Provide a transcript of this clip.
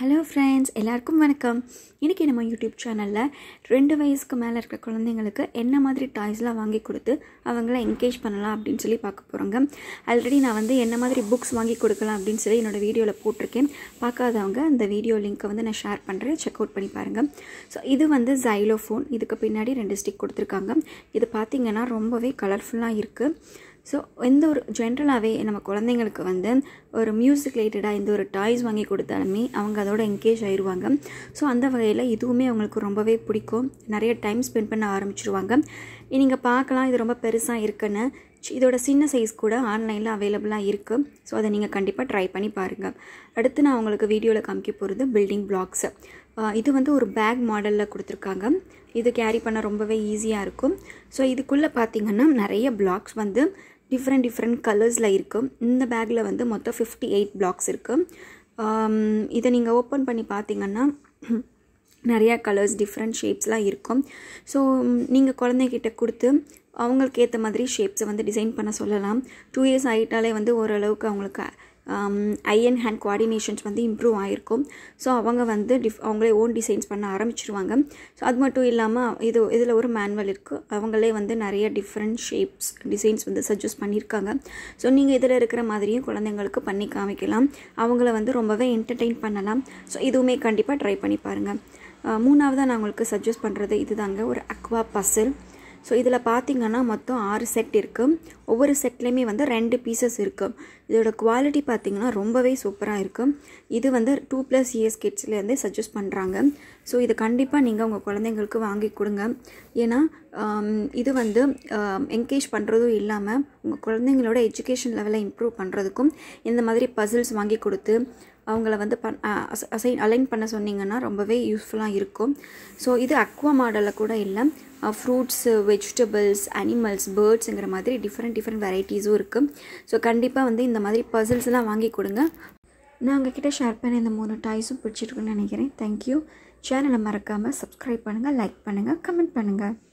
hello friends எல்லாருக்கும் வணக்கம் இன்றைக்கி நம்ம யூடியூப் சேனலில் ரெண்டு வயசுக்கு மேலே இருக்கிற குழந்தைங்களுக்கு என்ன மாதிரி டாய்ஸ்லாம் வாங்கி கொடுத்து அவங்கள என்கேஜ் பண்ணலாம் அப்படின்னு சொல்லி பார்க்க போகிறோங்க ஆல்ரெடி நான் வந்து என்ன மாதிரி புக்ஸ் வாங்கி கொடுக்கலாம் அப்படின்னு சொல்லி என்னோடய வீடியோவில் போட்டிருக்கேன் பார்க்காதவங்க அந்த வீடியோ லிங்க்கை வந்து நான் ஷேர் பண்ணுறேன் செக் அவுட் பண்ணி பாருங்கள் ஸோ இது வந்து ஜைலோஃபோன் இதுக்கு பின்னாடி ரெண்டு ஸ்டிக் கொடுத்துருக்காங்க இது பார்த்திங்கன்னா ரொம்பவே கலர்ஃபுல்லாக இருக்குது ஸோ எந்த ஒரு ஜென்ரலாகவே நம்ம குழந்தைங்களுக்கு வந்து ஒரு மியூசிக் ரிலேட்டடாக எந்த ஒரு டாய்ஸ் வாங்கி கொடுத்தாலுமே அவங்க அதோட என்கேஜ் ஆயிடுவாங்க ஸோ அந்த வகையில் இதுவுமே அவங்களுக்கு ரொம்பவே பிடிக்கும் நிறைய டைம் ஸ்பெண்ட் பண்ண ஆரம்பிச்சிருவாங்க நீங்கள் பார்க்கலாம் இது ரொம்ப பெருசாக இருக்குன்னு சி- இதோட சின்ன சைஸ் கூட ஆன்லைனில் அவைலபிளாக இருக்குது ஸோ அதை நீங்கள் கண்டிப்பாக ட்ரை பண்ணி பாருங்கள் அடுத்து நான் உங்களுக்கு வீடியோவில் காமிக்க போகிறது பில்டிங் பிளாக்ஸு இது வந்து ஒரு பேக் மாடலில் கொடுத்துருக்காங்க இது கேரி பண்ண ரொம்பவே ஈஸியாக இருக்கும் ஸோ இதுக்குள்ளே பார்த்தீங்கன்னா நிறைய பிளாக்ஸ் வந்து டிஃப்ரெண்ட் டிஃப்ரெண்ட் கலர்ஸில் இருக்கும் இந்த பேக்கில் வந்து மொத்தம் ஃபிஃப்டி எயிட் பிளாக்ஸ் இருக்குது இதை நீங்கள் ஓப்பன் பண்ணி பார்த்தீங்கன்னா நிறையா கலர்ஸ் டிஃப்ரெண்ட் ஷேப்ஸ்லாம் இருக்கும் ஸோ நீங்கள் குழந்தைகிட்ட கொடுத்து அவங்களுக்கு ஏற்ற மாதிரி ஷேப்ஸை வந்து டிசைன் பண்ண சொல்லலாம் டூ இயர்ஸ் ஆகிட்டாலே வந்து ஓரளவுக்கு அவங்களுக்கு ஐ அண்ட் ஹேண்ட் கோஆர்டினேஷன்ஸ் வந்து இம்ப்ரூவ் ஆகிருக்கும் ஸோ அவங்க வந்து டிஃப் அவங்களே ஓன் டிசைன்ஸ் பண்ண ஆரம்பிச்சிருவாங்க ஸோ அது மட்டும் இல்லாமல் இது இதில் ஒரு மேனுவல் இருக்குது அவங்களே வந்து நிறைய டிஃப்ரெண்ட் ஷேப்ஸ் டிசைன்ஸ் வந்து சஜஸ்ட் பண்ணியிருக்காங்க ஸோ நீங்கள் இதில் இருக்கிற மாதிரியும் குழந்தைங்களுக்கு பண்ணி காமிக்கலாம் அவங்கள வந்து ரொம்பவே என்டர்டெயின் பண்ணலாம் ஸோ இதுவுமே கண்டிப்பாக ட்ரை பண்ணி பாருங்கள் மூணாவதாக நான் உங்களுக்கு சஜஸ்ட் பண்ணுறது இதுதாங்க ஒரு அக்வா பசில் ஸோ இதில் பார்த்தீங்கன்னா மொத்தம் ஆறு செட் இருக்குது ஒவ்வொரு செட்லேயுமே வந்து ரெண்டு பீசஸ் இருக்குது இதோட குவாலிட்டி பார்த்தீங்கன்னா ரொம்பவே சூப்பராக இருக்குது இது வந்து டூ ப்ளஸ் இயர்ஸ் கிட்ஸ்லேருந்தே சஜஸ்ட் பண்ணுறாங்க ஸோ இது கண்டிப்பாக நீங்கள் உங்கள் குழந்தைங்களுக்கு வாங்கி கொடுங்க ஏன்னா ஆம், இது வந்து என்கேஜ் பண்ணுறதும் இல்லாமல் உங்கள் குழந்தைங்களோட எஜுகேஷன் லெவலை இம்ப்ரூவ் பண்ணுறதுக்கும் இந்த மாதிரி பசில்ஸ் வாங்கி கொடுத்து அவங்கள வந்து பண் அசைன் அலைன் பண்ண சொன்னீங்கன்னா ரொம்பவே யூஸ்ஃபுல்லாக இருக்கும் ஸோ இது அக்வா மாடலில் கூட இல்லை ஃப்ரூட்ஸு வெஜிடபிள்ஸ் அனிமல்ஸ் பேர்ட்ஸுங்கிற மாதிரி டிஃப்ரெண்ட் டிஃப்ரெண்ட் வெரைட்டிஸும் இருக்குது ஸோ கண்டிப்பாக வந்து இந்த மாதிரி பசில்ஸ்லாம் வாங்கி கொடுங்க நான் உங்ககிட்ட ஷேர் பண்ண இந்த மூணு டாய்ஸும் பிடிச்சிருக்குன்னு நினைக்கிறேன் தேங்க்யூ சேனலை மறக்காமல் சப்ஸ்கிரைப் பண்ணுங்கள் லைக் பண்ணுங்கள் கமெண்ட் பண்ணுங்கள்